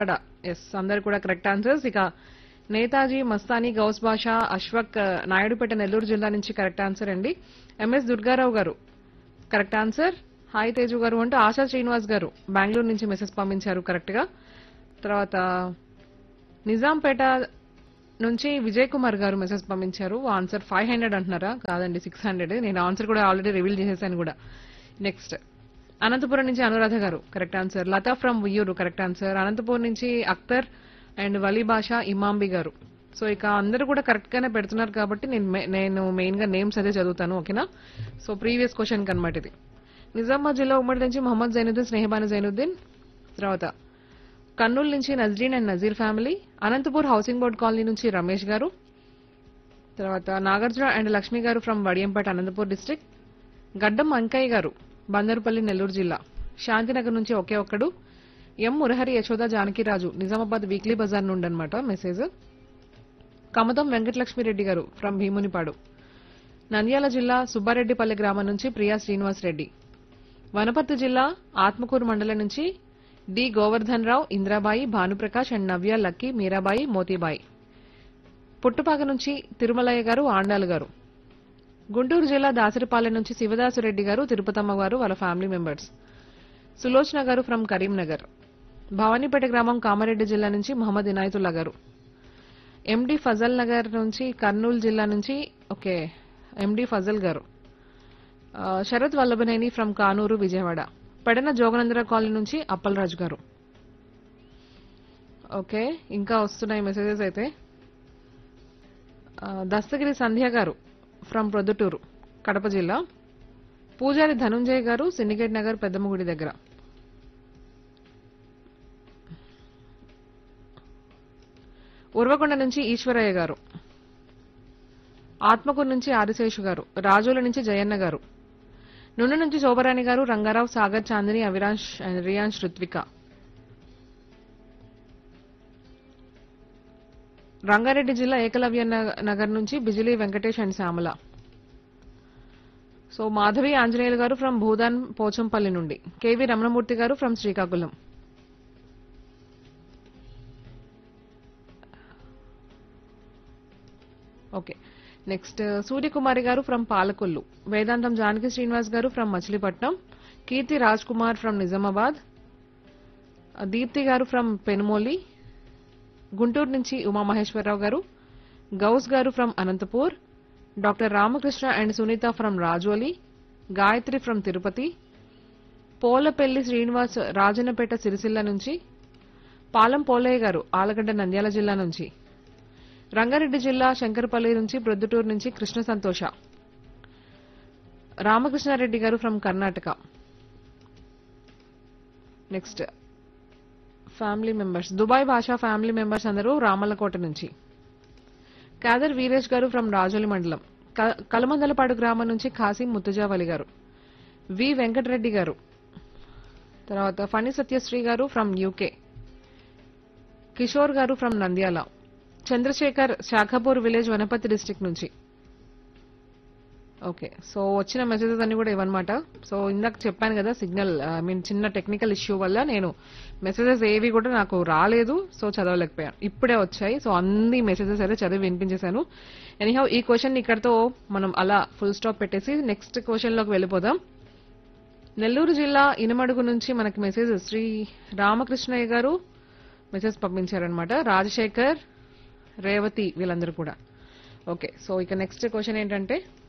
ఇక్కడ ఎస్ అందరు కూడా కరెక్ట్ ఆన్సర్స్ ఇక నేతాజీ మస్తానీ గౌస్ బాషా అశ్వక్ ఆ, నాయుడుపేట నెల్లూరు జిల్లా నుంచి కరెక్ట్ ఆన్సర్ అండి ఎంఎస్ దుర్గారావు గారు కరెక్ట్ ఆన్సర్ హాయ్ తేజు గారు అంటూ ఆశా శ్రీనివాస్ గారు బెంగళూరు నుంచి మెసేజ్ పంపించారు కరెక్ట్ గా తర్వాత నిజాంపేట నుంచి విజయ్ కుమార్ గారు మెసేజ్ పంపించారు ఆన్సర్ ఫైవ్ హండ్రెడ్ అంటున్నారా కాదండి సిక్స్ హండ్రెడ్ నేను ఆన్సర్ కూడా ఆల్రెడీ రివీల్ చేసేసాను కూడా నెక్స్ట్ అనంతపురం నుంచి అనురాధ గారు correct answer Latha from Uyyuru correct answer Anantapur నుంచి అఖ్తర్ అండ్ వలీ బాషా ఇమాంబి గారు సో ఇక అందరూ కూడా కరెక్ట్ గానే పెడుతున్నారు కాబట్టి నేను మే- నేను మెయిన్ గా నేమ్స్ అదే చదువుతాను ఓకేనా సో ప్రీవియస్ క్వశ్చన్ కనమాట ఇది నిజామాబాద్ జిల్లా ఉమ్మడి నుంచి మొహమ్మద్ జైనుద్దీన్ స్నేహబాను జైనుద్దీన్ తర్వాత కర్నూలు నుంచి Nazreen and Nazeer family Anantapur housing board colony నుంచి రమేష్ గారు తర్వాత నాగార్జున అండ్ లక్ష్మి గారు ఫ్రమ్ వడియంపేట అనంతపూర్ డిస్ట్రిక్ట్ గడ్డం అంకయ్య గారు బందరుపల్లి నెల్లూరు జిల్లా శాంతినగర్ నుంచి ఒకే ఒక్కడు ఎం మురహరి యశోద జానకిరాజు నిజామాబాద్ వీక్లీ బజార్ నుండి అనమాట మెసేజ్ కమతం వెంకటలక్ష్మిరెడ్డి గారు ఫ్రమ్ భీమునిపాడు నంద్యాల జిల్లా సుబ్బారెడ్డిపల్లి గ్రామం నుంచి ప్రియా శ్రీనివాస్ రెడ్డి వనపర్తి జిల్లా ఆత్మకూరు మండలం నుంచి D Govardhan Rao Indrabai Bhanuprakash and Navya Lucky Meerabai Motibai Puttupaka నుంచి తిరుమలయ్య గారు ఆండాలు గారు గుంటూరు జిల్లా దాసరిపాలెం నుంచి శివదాసురెడ్డి గారు తిరుపతమ్మ గారు వాళ్ళ ఫ్యామిలీ మెంబర్స్ సులోచన గారు ఫ్రమ్ కరీంనగర్ భవానీపేట గ్రామం కామారెడ్డి జిల్లా నుంచి మహమ్మద్ ఇనాయతుల్లా గారు ఎండి ఫజల్ నగర్ నుంచి కర్నూలు జిల్లా నుంచి ఓకే ఎండి ఫజల్ గారు ఆ, శరత్ వల్లభనేని ఫ్రమ్ కానూరు విజయవాడ పెడన జోగనందర కాలనీ నుంచి అప్పలరాజు గారు ఓకే ఇంకా వస్తున్నాయి మెసేజెస్ అయితే ఆ, దస్తగిరి సంధ్య గారు ఫ్రమ్ ప్రొద్దుటూరు కడప జిల్లా పూజారి ధనుంజయ్ గారు సిండికేట్ నగర్ పెద్దమ్మగుడి దగ్గర ఉర్వకొండ నుంచి ఈశ్వరయ్య గారు ఆత్మకూరు నుంచి ఆదిశేషు గారు రాజుల నుంచి జయన్న గారు నుండి నుంచి శోభరాణి గారు రంగారావు సాగర్ చాందిని అవిరాంశ్ అండ్ రియాన్ష్ రుత్విక రంగారెడ్డి జిల్లా ఏకలవ్య నగ- నగర్ నుంచి బిజిలీ వెంకటేష్ అండ్ శ్యామల సో మాధవి ఆంజనేయులు గారు ఫ్రమ్ భూదాన్ పోచంపల్లి నుండి కేవి రమణమూర్తి గారు from Srikakulam okay next Suryakumari గారు ఫ్రమ్ పాలకొల్లు వేదాంతం జానకి శ్రీనివాస్ గారు ఫ్రమ్ మచిలీపట్నం కీర్తి రాజ్ కుమార్ ఫ్రమ్ నిజామాబాద్ దీప్తి గారు ఫ్రమ్ పెనుమోలి గుంటూరు నుంచి ఉమామహేశ్వరరావు గారు గౌస్ గారు from Anantapur doctor Ramakrishna and Sunitha from Rajoli Gayatri from Tirupati Polapalli Srinivas Rajannapeta Sircilla నుంచి పాలం పోలయ్య గారు ఆలగడ్డ నంద్యాల జిల్లా నుంచి రంగారెడ్డి జిల్లా శంకరపల్లి నుంచి ప్రొద్దుటూరు నుంచి కృష్ణ సంతోష రామకృష్ణారెడ్డి గారు from Karnataka next family members Dubai Basha family members అందరూ రామల్లకోట నుంచి కాదర్ వీరేష్ గారు ఫ్రమ్ రాజోలి మండలం క- కలమందలపాడు గ్రామం నుంచి ఖాసిం ముత్తుజావలి గారు వి వెంకటరెడ్డి గారు తర్వాత ఫణి సత్యశ్రీ గారు ఫ్రమ్ యూకే కిషోర్ గారు from Nandyal Chandrashekar Shakhapur village Wanaparthy district నుంచి ఓకే సో వచ్చిన మెసేజెస్ అన్ని కూడా ఇవన్నమాట సో ఇందాక చెప్పాను కదా సిగ్నల్ ఐ మీన్ చిన్న టెక్నికల్ ఇష్యూ వల్ల నేను మెసేజెస్ ఏవి కూడా నాకు రాలేదు సో చదవలేకపోయాను ఇప్పుడే వచ్చాయి సో అన్ని మెసేజెస్ అయితే చదివి వినిపించేశాను ఎనీహౌ ఈ క్వశ్చన్ ఇక్కడతో మనం అలా ఫుల్ స్టాప్ పెట్టేసి నెక్స్ట్ క్వశ్చన్ లోకి వెళ్ళిపోదాం నెల్లూరు జిల్లా ఇనమడుగు నుంచి మనకి మెసేజ్ శ్రీ రామకృష్ణయ్య గారు మెసేజ్ పంపించారనమాట రాజశేఖర్ రేవతి వీళ్ళందరూ కూడా ఓకే సో ఇక నెక్స్ట్ క్వశ్చన్ ఏంటంటే